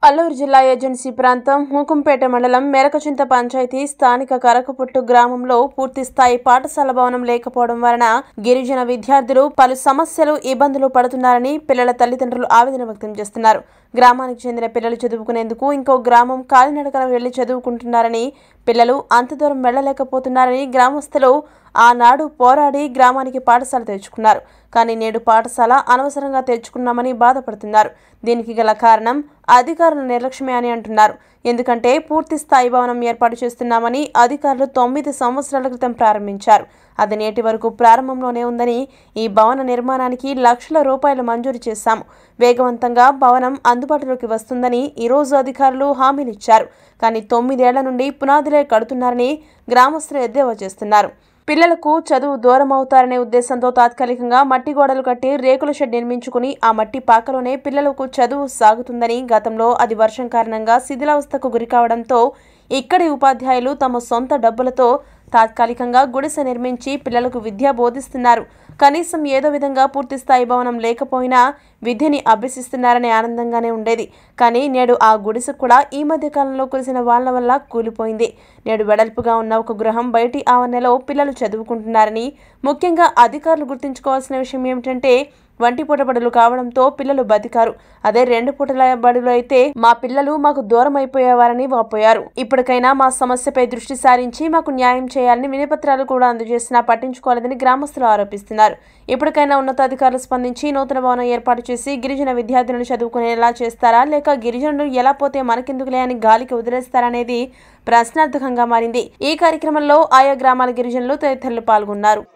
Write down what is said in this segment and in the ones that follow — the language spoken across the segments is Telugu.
అల్లూరు జిల్లా ఏజెన్సీ ప్రాంతం హుకుంపేట మండలం మెరకచింత పంచాయతీ స్థానిక కరకపుట్టు గ్రామంలో పూర్తి స్థాయి పాఠశాల భవనం లేకపోవడం వలన గిరిజన విద్యార్థులు పలు సమస్యలు ఇబ్బందులు పడుతున్నారని పిల్లల తల్లిదండ్రులు ఆవేదన వ్యక్తం చేస్తున్నారు గ్రామానికి చెందిన పిల్లలు చదువుకునేందుకు ఇంకో గ్రామం కాలినడకన వెళ్లి చదువుకుంటున్నారని పిల్లలు అంత దూరం వెళ్లలేకపోతున్నారని గ్రామస్తులు ఆనాడు పోరాడి గ్రామానికి పాఠశాల తెచ్చుకున్నారు కానీ నేడు పాఠశాల అనవసరంగా తెచ్చుకున్నామని బాధపడుతున్నారు దీనికి గల కారణం అధికారుల నిర్లక్ష్యమే అని అంటున్నారు ఎందుకంటే పూర్తి స్థాయి భవనం ఏర్పాటు చేస్తున్నామని అధికారులు తొమ్మిది సంవత్సరాల క్రితం ప్రారంభించారు అది నేటి వరకు ప్రారంభంలోనే ఉందని ఈ భవన నిర్మాణానికి లక్షల రూపాయలు మంజూరు చేశాము వేగవంతంగా భవనం అందుబాటులోకి వస్తుందని ఈరోజు అధికారులు హామీనిచ్చారు కానీ తొమ్మిదేళ్ల నుండి పునాదులే కడుతున్నారని గ్రామస్తులు ఎద్దేవా చేస్తున్నారు పిల్లలకు చదువు దూరం అవుతారనే ఉద్దేశంతో తాత్కాలికంగా మట్టి గోడలు కట్టి రేకుల షెడ్ నిర్మించుకుని ఆ మట్టి పాకలోనే పిల్లలకు చదువు సాగుతుందని గతంలో అది వర్షం కారణంగా శిథిలావస్థకు గురికావడంతో ఇక్కడి ఉపాధ్యాయులు తమ సొంత డబ్బులతో తాత్కాలికంగా గుడిసె నిర్మించి పిల్లలకు విద్య బోధిస్తున్నారు కనీసం ఏదో విధంగా పూర్తి స్థాయి భవనం లేకపోయినా విద్యని అభ్యసిస్తున్నారనే ఆనందంగానే ఉండేది కానీ నేడు ఆ గుడిసె కూడా ఈ మధ్య కాలంలో కురిసిన వాళ్ళ వల్ల కూలిపోయింది నేడు వెడల్పుగా ఉన్న ఒక గృహం బయటి ఆవరణలో పిల్లలు చదువుకుంటున్నారని ముఖ్యంగా అధికారులు గుర్తుంచుకోవాల్సిన విషయం ఏమిటంటే వంటి పూట బడులు కావడంతో పిల్లలు బతికారు అదే రెండు పూటల బడులు అయితే మా పిల్లలు మాకు దూరం అయిపోయేవారని వాపోయారు ఇప్పటికైనా మా సమస్యపై దృష్టి సారించి మాకు న్యాయం చేయాలని వినపత్రాలు కూడా అందజేసినా పట్టించుకోలేదని గ్రామస్తులు ఆరోపిస్తున్నారు ఇప్పటికైనా ఉన్నతాధికారులు స్పందించి నూతన భవనం ఏర్పాటు చేసి గిరిజన విద్యార్థులను చదువుకునేలా చేస్తారా లేక గిరిజనులు ఎలా పోతే మనకెందుకులే అని గాలికి వదిలేస్తారనేది ప్రశ్నార్థకంగా మారింది ఈ కార్యక్రమంలో ఆయా గ్రామాల గిరిజనులు తదితరులు పాల్గొన్నారు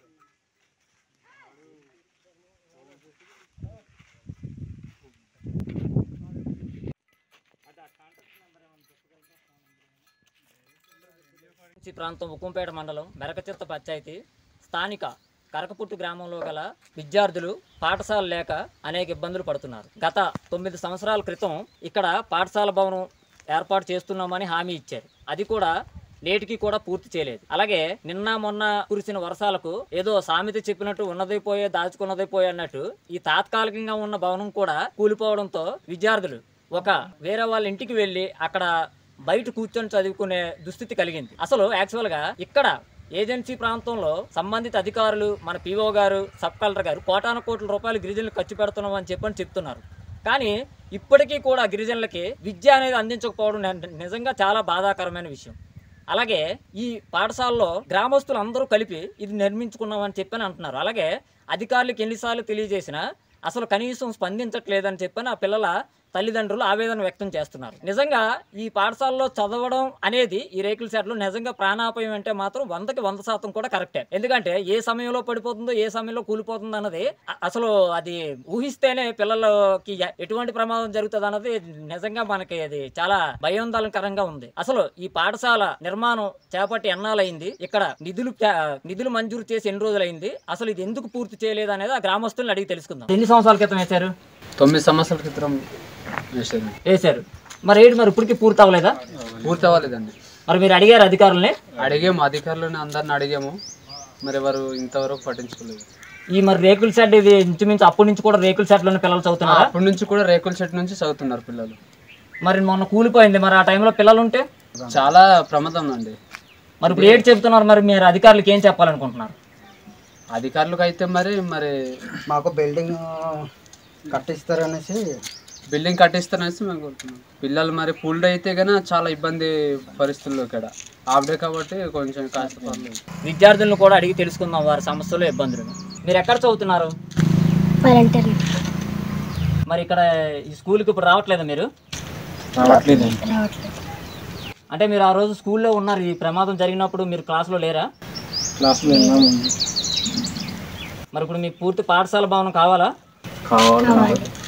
ఈ ప్రాంతం ఉక్కుంపేట మండలం మెరకచిత్త పంచాయతీ స్థానిక కరకపుట్టు గ్రామంలో గల విద్యార్థులు పాఠశాల లేక అనేక ఇబ్బందులు పడుతున్నారు గత తొమ్మిది సంవత్సరాల క్రితం ఇక్కడ పాఠశాల భవనం ఏర్పాటు చేస్తున్నామని హామీ ఇచ్చారు అది కూడా నేటికి కూడా పూర్తి చేయలేదు అలాగే నిన్న మొన్న కురిసిన వర్షాలకు ఏదో సామెత చెప్పినట్టు ఉన్నది పోయే దాచుకున్నది పోయే అన్నట్టు ఈ తాత్కాలికంగా ఉన్న భవనం కూడా కూలిపోవడంతో విద్యార్థులు ఒక వేరే వాళ్ళ ఇంటికి వెళ్ళి అక్కడ బయట కూర్చొని చదువుకునే దుస్థితి కలిగింది అసలు యాక్చువల్ గా ఇక్కడ ఏజెన్సీ ప్రాంతంలో సంబంధిత అధికారులు మన పిఓ గారు సబ్ కలెక్టర్ గారు కోటాను కోట్ల రూపాయలు గిరిజనులు ఖర్చు పెడుతున్నాం అని చెప్పని చెప్తున్నారు కానీ ఇప్పటికీ కూడా గిరిజనులకి విద్య అనేది అందించకపోవడం ని- నిజంగా చాలా బాధాకరమైన విషయం అలాగే ఈ పాఠశాలలో గ్రామస్తులు అందరూ కలిపి ఇది నిర్మించుకున్నామని చెప్పని అంటున్నారు అలాగే అధికారులకు ఎన్నిసార్లు తెలియజేసినా అసలు కనీసం స్పందించట్లేదని చెప్పని ఆ పిల్లల తల్లిదండ్రులు ఆవేదన వ్యక్తం చేస్తున్నారు నిజంగా ఈ పాఠశాలలో చదవడం అనేది ఈ రేకుల షెడ్లో నిజంగా ప్రాణాపాయం అంటే మాత్రం వందకి వంద శాతం కూడా కరెక్టే ఎందుకంటే ఏ సమయంలో పడిపోతుందో ఏ సమయంలో కూలిపోతుందో అన్నది అ- అసలు అది ఊహిస్తేనే పిల్లలకి ఎ- ఎటువంటి ప్రమాదం జరుగుతుంది అన్నది నిజంగా మనకి అది చాలా భయోందలకరంగా ఉంది అసలు ఈ పాఠశాల నిర్మాణం చేపట్టి ఎన్నాలైంది ఇక్కడ నిధులు చా- నిధులు మంజూరు చేసి ఎన్ని రోజులైంది అసలు ఇది ఎందుకు పూర్తి చేయలేదు అనేది ఆ గ్రామస్తులను అడిగి తెలుసుకుందాం ఎన్ని సంవత్సరాల క్రితం వేశారు తొమ్మిది సంవత్సరాల క్రితం వేసారు వేశారు మరి ఏంటి మరి ఇప్పటికి పూర్తి అవ్వలేదా పూర్తి అవ్వలేదండి మరి మీరు అడిగారు అధికారుల్ని అడిగాము అధికారులను అందరిని అడిగాము మరి ఎవరు ఇంతవరకు పట్టించుకోలేదు ఈ మరి రేకుల షెడ్ ఇది ఇంచుమించు అప్పటి నుంచి కూడా రేకుల షెడ్లోనే పిల్లలు చదువుతున్నారా అప్పటి నుంచి కూడా రేకుల చెట్టు నుంచి చదువుతున్నారు పిల్లలు మరి మొన్న కూలిపోయింది మరి ఆ టైంలో పిల్లలు ఉంటే చాలా ప్రమాదం అండి మరి ఇప్పుడు ఏంటి చెప్తున్నారు మరి మీరు అధికారులకు ఏం చెప్పాలనుకుంటున్నారు అధికారులకు అయితే మరి మరి మాకు బిల్డింగ్ కట్టిస్తారనేసి బిల్డింగ్ కట్టిస్తారనేసి మేము కోరుతున్నాం పిల్లలు మరి ఫుల్ డే అయితే కన్నా చాలా ఇబ్బంది పరిస్థితుల్లో ఇక్కడ హాఫ్ డే కాబట్టి కొంచెం కాస్త పర్లేదు విద్యార్థులను కూడా అడిగి తెలుసుకుందాం వారి సమస్యలు ఇబ్బందులు మీరు ఎక్కడ చదువుతున్నారు వాలంటీర్ మరి ఇక్కడ ఈ స్కూల్కి ఇప్పుడు రావట్లేదా మీరు రావట్లేదు అంటే మీరు ఆ రోజు స్కూల్లో ఉన్నారు ఈ ప్రమాదం జరిగినప్పుడు మీరు క్లాస్లో లేరా క్లాసులో ఉన్నాము మరి ఇప్పుడు మీకు పూర్తి పాఠశాల భవనం కావాలా కావాలి